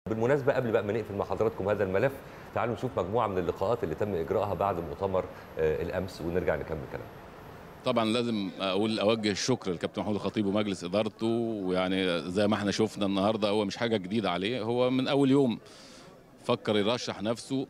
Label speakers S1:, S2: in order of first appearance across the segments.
S1: بالمناسبه قبل بقى ما نقفل مع حضراتكم هذا الملف تعالوا نشوف مجموعه من اللقاءات اللي تم اجراءها بعد مؤتمر آه، الامس ونرجع نكمل كلام
S2: طبعا لازم اقول اوجه الشكر للكابتن محمود الخطيب ومجلس ادارته ويعني زي ما احنا شفنا النهارده هو مش حاجه جديده عليه هو من اول يوم فكر يرشح نفسه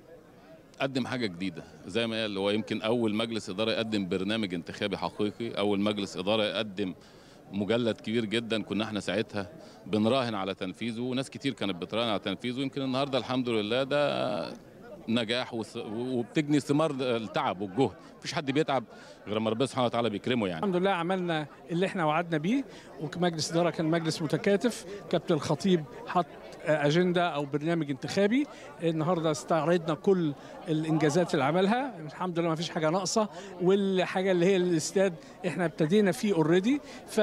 S2: قدم حاجه جديده زي ما قال هو يمكن اول مجلس اداره يقدم برنامج انتخابي حقيقي اول مجلس اداره يقدم مجلد كبير جدا كنا احنا ساعتها بنراهن على تنفيذه وناس كتير كانت بتراهن على تنفيذه يمكن النهارده الحمد لله ده نجاح وس- وبتجني ثمار التعب والجهد مفيش حد بيتعب غير لما ربنا سبحانه وتعالى بيكرمه يعني
S3: الحمد لله عملنا اللي احنا وعدنا بيه وكمجلس اداره كان مجلس متكاتف كابتن الخطيب حط اجنده او برنامج انتخابي النهارده استعرضنا كل الانجازات اللي عملها الحمد لله ما فيش حاجه ناقصه والحاجه اللي هي الاستاد احنا ابتدينا فيه اوريدي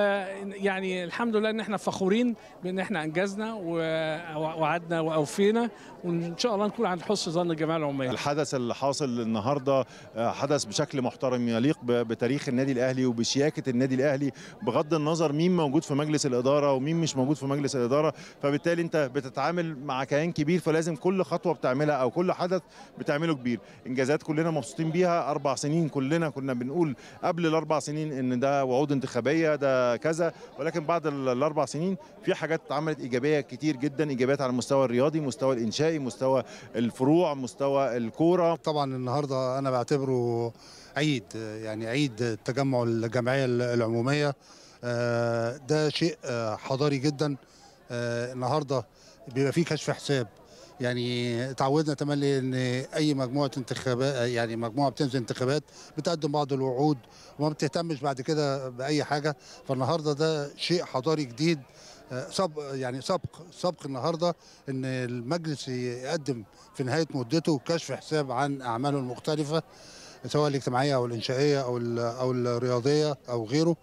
S3: فيعني الحمد لله ان احنا فخورين بان احنا انجزنا ووعدنا واوفينا وان شاء الله نكون عند حسن ظن الجماعه العمال
S4: الحدث اللي حاصل النهارده آه، حدث بشكل محترم يليق ب- بتاريخ النادي الاهلي وبشياكه النادي الاهلي بغض النظر مين موجود في مجلس الاداره ومين مش موجود في مجلس الاداره فبالتالي انت بتتعامل مع كيان كبير فلازم كل خطوه بتعملها او كل حدث بتعمله كبير انجازات كلنا مبسوطين بيها اربع سنين كلنا كنا بنقول قبل الاربع سنين ان ده وعود انتخابيه ده كذا ولكن بعد ال- الاربع سنين في حاجات اتعملت ايجابيه كتير جدا ايجابيات على المستوى الرياضي مستوى الانشائي مستوى الفروع مستوى الكوره
S5: طبعا النهارده انا بعتبره عيد يعني عيد التجمع الجمعيه العموميه آه، ده شيء آه، حضاري جدا آه، النهارده بيبقى فيه كشف حساب يعني اتعودنا تملي ان اي مجموعه انتخابات يعني مجموعه بتنزل انتخابات بتقدم بعض الوعود وما بتهتمش بعد كده باي حاجه فالنهارده ده شيء حضاري جديد آه، سبق يعني سبق سبق النهارده ان المجلس يقدم في نهايه مدته كشف حساب عن اعماله المختلفه سواء الاجتماعيه او الانشائيه او ال- او الرياضيه او غيره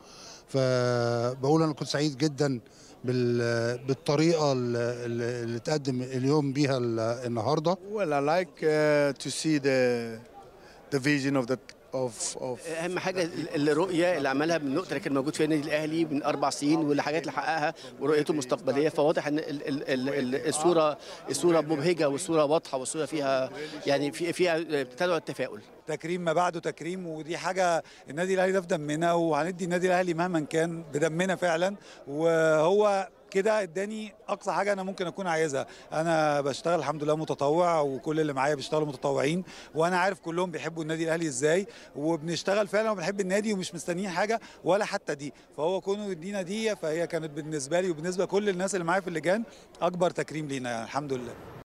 S5: فبقول انا كنت سعيد جدا بال- بالطريقه اللي اللي تقدم اليوم بيها ال- النهارده
S6: Well, I like uh, to see the the vision of the of of
S7: اهم حاجه ال- الرؤيه اللي عملها من النقطه اللي كان موجود فيها النادي الاهلي من اربع سنين والحاجات اللي حققها ورؤيته المستقبليه فواضح ان ال ال ال ال الصوره الصوره مبهجه والصوره واضحه والصوره فيها يعني في فيها تدعو التفاؤل
S8: تكريم ما بعده تكريم ودي حاجه النادي الاهلي ده في دمنا وهندي النادي الاهلي مهما كان بدمنا فعلا وهو كده اداني اقصى حاجه انا ممكن اكون عايزها انا بشتغل الحمد لله متطوع وكل اللي معايا بيشتغلوا متطوعين وانا عارف كلهم بيحبوا النادي الاهلي ازاي وبنشتغل فعلا وبنحب النادي ومش مستنيين حاجه ولا حتى دي فهو كونه يدينا دي فهي كانت بالنسبه لي وبالنسبه لكل الناس اللي معايا في اللجان اكبر تكريم لينا يعني الحمد لله